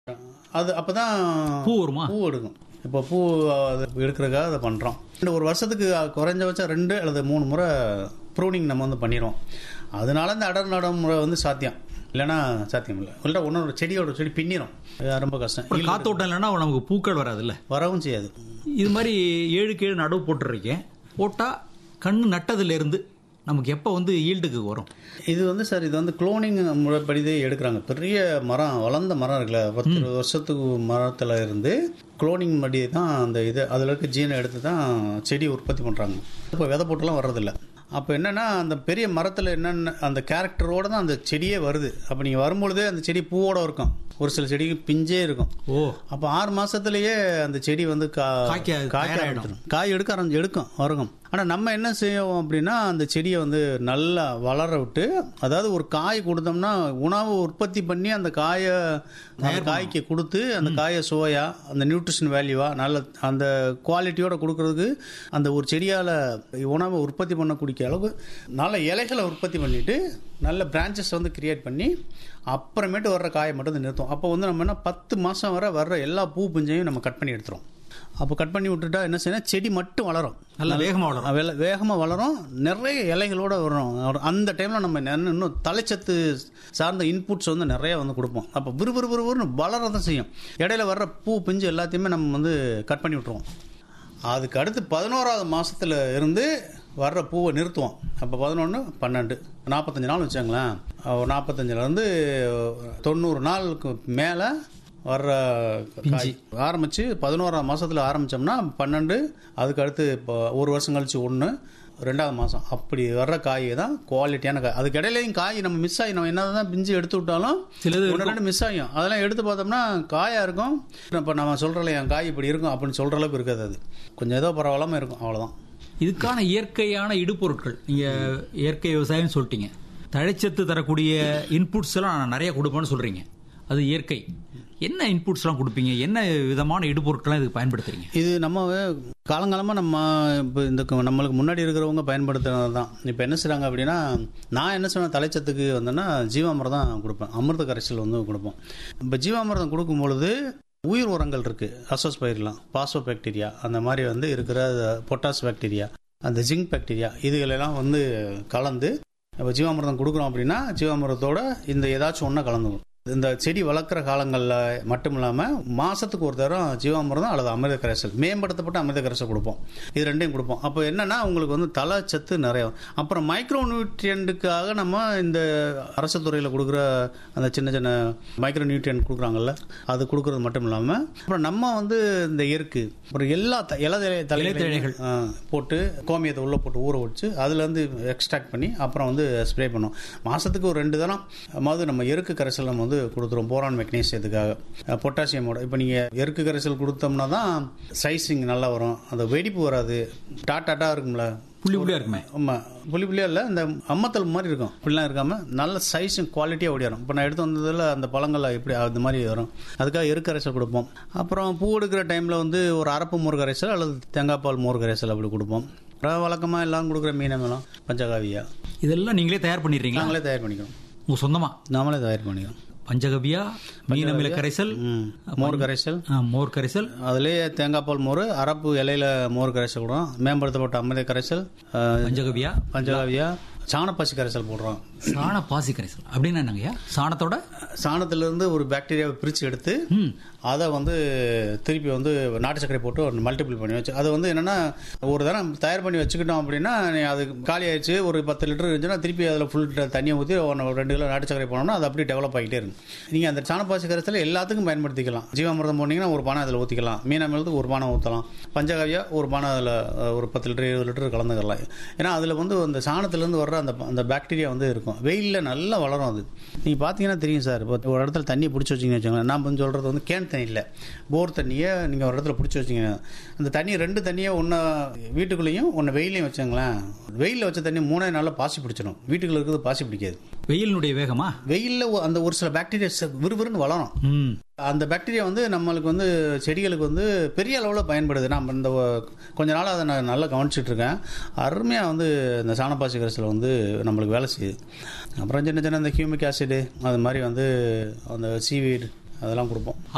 அது அப்பதான் பூ வருமா பூ எடுக்கும் இப்போ பூ அது எடுக்கிறதுக்காக அதை பண்ணுறோம் இந்த ஒரு வருஷத்துக்கு குறைஞ்சபட்சம் ரெண்டு அல்லது மூணு முறை ப்ரூனிங் நம்ம வந்து பண்ணிடுவோம் அதனால இந்த அடர் நடைமுறை வந்து சாத்தியம் இல்லைன்னா சாத்தியம் இல்லை இல்லை ஒன்றொரு செடியோட செடி பின்னிரும் அது ரொம்ப கஷ்டம் அப்புறம் காத்தோட்டம் இல்லைன்னா நமக்கு பூக்கள் வராதுல்ல வரவும் செய்யாது இது மாதிரி ஏழுக்கு ஏழு நடவு போட்டுருக்கேன் போட்டா கண்ணு நட்டதுல இருந்து நமக்கு எப்போ வந்து ஈல்டுக்கு வரும் இது வந்து சார் இது வந்து குளோனிங் முறைப்படிதே எடுக்கிறாங்க பெரிய மரம் வளர்ந்த மரம் இருக்குல்ல பத்து இருபது வருஷத்துக்கு மரத்தில் இருந்து குளோனிங் படி தான் அந்த இது அதில் இருக்க ஜீனை எடுத்து தான் செடி உற்பத்தி பண்ணுறாங்க இப்போ விதை போட்டுலாம் வர்றதில்ல அப்போ என்னென்னா அந்த பெரிய மரத்தில் என்னென்ன அந்த கேரக்டரோட தான் அந்த செடியே வருது அப்போ நீங்கள் வரும்பொழுதே அந்த செடி பூவோட இருக்கும் ஒரு சில செடிக்கு பிஞ்சே இருக்கும் ஓ அப்போ ஆறு மாசத்துலயே அந்த செடி வந்து கா- காய்க்க காய்க்க தயாராயிடும். ஆரம்பிச்சிடும் காய் எடுக்க ஆரம்பிச்சு எடுக்கும் வருகும் ஆனால் நம்ம என்ன செய்வோம் அப்படின்னா அந்த செடியை வந்து நல்லா வளர விட்டு அதாவது ஒரு காய் கொடுத்தோம்னா உணவு உற்பத்தி பண்ணி அந்த காயை அந்த காய்க்கு கொடுத்து அந்த காயை சுவையா அந்த நியூட்ரிஷன் வேல்யூவா நல்ல அந்த குவாலிட்டியோட கொடுக்கறதுக்கு அந்த ஒரு செடியால் உணவை உற்பத்தி பண்ணக்கூடிய அளவுக்கு நல்ல இலைகளை உற்பத்தி பண்ணிட்டு நல்ல பிரான்ச்சஸ் வந்து கிரியேட் பண்ணி அப்புறமேட்டு வர்ற காயை மட்டும் வந்து நிறுத்தும் அப்போ வந்து நம்ம என்ன பத்து மாதம் வரை வர்ற எல்லா பூ பிஞ்சையும் நம்ம கட் பண்ணி எடுத்துரும் அப்போ கட் பண்ணி விட்டுட்டா என்ன செய்யணும் செடி மட்டும் வளரும் நல்ல வேகமா வளரும் வெல- வேகமா வளரும் நிறைய இலைகளோட வரும் ஒரு- அந்த டைம்ல நம்ம என்ன- இன்னும் தலைச்சத்து சார்ந்த இன்புட்ஸ் வந்து நிறைய வந்து கொடுப்போம் அப்போ விறுவிறு விறுவிறுன்னு வளரதான் செய்யும் இடையில வர்ற பூ பிஞ்சு எல்லாத்தையுமே நம்ம வந்து கட் பண்ணி விட்டுருவோம் அதுக்கு அடுத்து பதினோராவது மாசத்துல இருந்து வர்ற பூவை நிறுத்துவோம் அப்போ பதினொன்று பன்னெண்டு நாற்பத்தஞ்சு நாள் வச்சாங்களேன் ஒரு நாற்பத்தஞ்சிலேருந்து தொண்ணூறு நாளுக்கு மேலே வர்ற காய் ஆரம்பிச்சு பதினோராம் மாசத்துல ஆரம்பிச்சோம்னா பன்னெண்டு அதுக்கு அடுத்து இப்போ ஒரு வருஷம் கழிச்சு ஒன்று ரெண்டாவது மாதம் அப்படி வர்ற காய் தான் குவாலிட்டியான காய் அதுக்கு இடையிலையும் காய் நம்ம மிஸ் ஆகி நம்ம என்ன தான் பிஞ்சு எடுத்து விட்டாலும் சிலது ஒன்று ரெண்டு மிஸ் ஆகும் அதெல்லாம் எடுத்து பார்த்தோம்னா காயாக இருக்கும் இப்போ நம்ம சொல்கிறல என் காய் இப்படி இருக்கும் அப்படின்னு சொல்கிற அளவுக்கு இருக்காது அது கொஞ்சம் ஏதோ பரவாயில்லாமல் இருக்கும் அவ்வளோதான் இதுக்கான இயற்கையான இடுபொருட்கள் நீங்க இயற்கை விவசாயம்னு சொல்லிட்டீங்க தழைச்சத்து தரக்கூடிய இன்புட்ஸ் எல்லாம் நான் நிறைய கொடுப்பேன்னு சொல்றீங்க அது இயற்கை என்ன இன்புட்ஸ்லாம் கொடுப்பீங்க என்ன விதமான இடுபொருட்கள்லாம் இதுக்கு பயன்படுத்துறீங்க இது நம்ம காலங்காலமாக நம்ம இப்போ இந்த க- நம்மளுக்கு முன்னாடி இருக்கிறவங்க பயன்படுத்துறது தான் இப்போ என்ன செய்கிறாங்க அப்படின்னா நான் என்ன சொன்ன தலைச்சத்துக்கு வந்தேன்னா ஜீவாமிர்தம் தான் கொடுப்பேன் அமிர்த கரைசல் வந்து கொடுப்போம் இப்போ ஜீவாமிர்தம் கொடுக்கும் பொழுது உயிர் உரங்கள் இருக்குது அசோஸ் பயிரெலாம் பாசோ பாக்டீரியா அந்த மாதிரி வந்து இருக்கிற பொட்டாஸ் பாக்டீரியா அந்த ஜிங்க் பாக்டீரியா இதுகளெல்லாம் வந்து கலந்து இப்போ ஜீவாமிர்தம் கொடுக்குறோம் அப்படின்னா ஜீவாமிர்தத்தோட இந்த ஏதாச்சும் ஒன்றா கலந்துக்கணும் இந்த செடி வளர்க்குற காலங்களில் மட்டும் இல்லாமல் மாதத்துக்கு ஒரு தரம் ஜீவாமிர்தம் அல்லது அமிர்த கரைசல் மேம்படுத்தப்பட்ட அமிர்த கரைசல் கொடுப்போம் இது ரெண்டையும் கொடுப்போம் அப்போ என்னன்னா உங்களுக்கு வந்து தலை சத்து நிறைய வரும். அப்புறம் மைக்ரோ நியூட்ரியன்ட்டுக்காக நம்ம இந்த அரசு துறையில் கொடுக்குற அந்த சின்ன சின்ன மைக்ரோ நியூட்ரியன் கொடுக்குறாங்கல்ல அது கொடுக்குறது மட்டும் இல்லாமல் அப்புறம் நம்ம வந்து இந்த இயற்கு அப்புறம் எல்லா த- இலை தலை இலைத்தழைகள். ஆ, போட்டு கோமியத்தை உள்ளே போட்டு ஊற வச்சு அதுலேருந்து எக்ஸ்ட்ராக்ட் பண்ணி அப்புறம் வந்து ஸ்ப்ரே பண்ணோம் மாதத்துக்கு ஒரு ரெண்டு தரம் அதாவது நம்ம எருக்கு கரைசல் நம்ம வந்து கொடுத்துருவோம் போரான் மெக்னீசியத்துக்காக பொட்டாசியமோட இப்போ நீங்கள் எருக்கு கரைசல் கொடுத்தோம்னா தான் சைஸிங் நல்லா வரும் அந்த வெடிப்பு வராது டாட்டாட்டா இருக்கும்ல புள்ளி புள்ளியா இருக்குமே ஆமாம் புளி புளியா இல்லை இந்த அம்மத்தல் மாதிரி இருக்கும் இப்படிலாம் இருக்காம நல்ல சைஸும் குவாலிட்டியாக ஓடிடும் இப்போ நான் எடுத்து வந்ததில் அந்த பழங்கள் எப்படி அந்த மாதிரி வரும் அதுக்காக எருக்கரைசல் கொடுப்போம் அப்புறம் பூ எடுக்கிற டைமில் வந்து ஒரு அரப்பு மோர் கரைசல் அல்லது தேங்காய் பால் மோர் கரைசல் அப்படி கொடுப்போம் அப்புறம் வழக்கமாக எல்லாம் கொடுக்குற மீனமெல்லாம் பஞ்சகாவியா இதெல்லாம் நீங்களே தயார் பண்ணிடுறீங்களா நாங்களே தயார் பண்ணிக்கிறோம் உங்க சொந்தமா நாமளே தயார் பண்ணிக்கிறோம் பஞ்சகவியா மீனமில கரைசல் ம் மோர் கரைசல் ஆ, மோர் கரைசல் அதுலேயே தேங்காய் பால் மோர் அரப்பு இலையில மோர் கரைசல் கொடுறோம் மேம்படுத்தப்பட்ட அமிர்த கரைசல் அஹ், பஞ்சகவியா பஞ்சகாவியா சாணப்பாசி கரைசல் போடுறோம் சாண பாசி கரைசல் அப்படின்னா என்னங்கய்யா சாணத்தோட சாணத்திலிருந்து ஒரு பாக்டீரியாவை பிரித்து எடுத்து ம் அதை வந்து திருப்பி வந்து நாட்டு சர்க்கரை போட்டு மல்டிபிள் பண்ணி வச்சு அது வந்து என்னன்னா ஒரு தரம் தயார் பண்ணி வச்சுக்கிட்டோம் அப்படின்னா நீ அது காலி ஆயிடுச்சு ஒரு பத்து லிட்டர் இருந்துச்சுன்னா திருப்பி அதில் ஃபுல் தண்ணியை ஊற்றி ஒன்று ரெண்டு கிலோ நாட்டு சர்க்கரை போனோம்னா அது அப்படியே டெவலப் ஆகிட்டே இருக்கும் நீங்கள் அந்த சாணப்பாசி கரைசல் எல்லாத்துக்கும் பயன்படுத்திக்கலாம் ஜீவாமிர்தம் போனீங்கன்னா ஒரு பானை அதில் ஊற்றிக்கலாம் மீனமிழத்துக்கு ஒரு பானை ஊற்றலாம் பஞ்சகாவியா ஒரு பானை அதில் ஒரு பத்து லிட்டர் இருபது லிட்டர் கலந்துக்கலாம் ஏன்னா அதில் வந்து அந்த சாணத்திலேருந்து வர்ற அந்த அந்த பாக்டீரியா வந்து இருக்கும் வெயிலில் நல்லா வளரும் அது நீங்கள் பார்த்தீங்கன்னா தெரியும் சார் இப்போ ஒரு இடத்துல தண்ணியை பிடிச்சி வச்சிங்கன்னு வச்சுக்கோங்களேன் நான் வந்து சொல்கிறது வந்து கேன் தண்ணி இல்லை போர் தண்ணியை நீங்கள் ஒரு இடத்துல பிடிச்சி வச்சிங்க அந்த தண்ணி ரெண்டு தண்ணியை ஒன்று வீட்டுக்குள்ளேயும் ஒன்று வெயிலையும் வச்சுங்களேன் வெயிலில் வச்ச தண்ணி மூணே நாளில் பாசி பிடிச்சிடும் வீட்டுக்குள்ள இருக்கிறது பாசி பிடிக்காது வெயிலினுடைய வேகமா வெயிலில் அந்த ஒரு சில பாக்டீரியா விறுவிறுன்னு வளரும் ம் அந்த பாக்டீரியா வந்து நம்மளுக்கு வந்து செடிகளுக்கு வந்து பெரிய அளவில் பயன்படுது நான் இந்த ஒ- கொஞ்ச நாள் அதை நான் நல்லா கவனிச்சிட்டு இருக்கேன் அருமையாக வந்து இந்த சாணப்பாசி கரைசல் வந்து நம்மளுக்கு வேலை செய்யுது அப்புறம் சின்ன சின்ன இந்த ஹியூமிக் ஆசிடு அது மாதிரி வந்து அந்த சீவீடு அதெல்லாம் கொடுப்போம்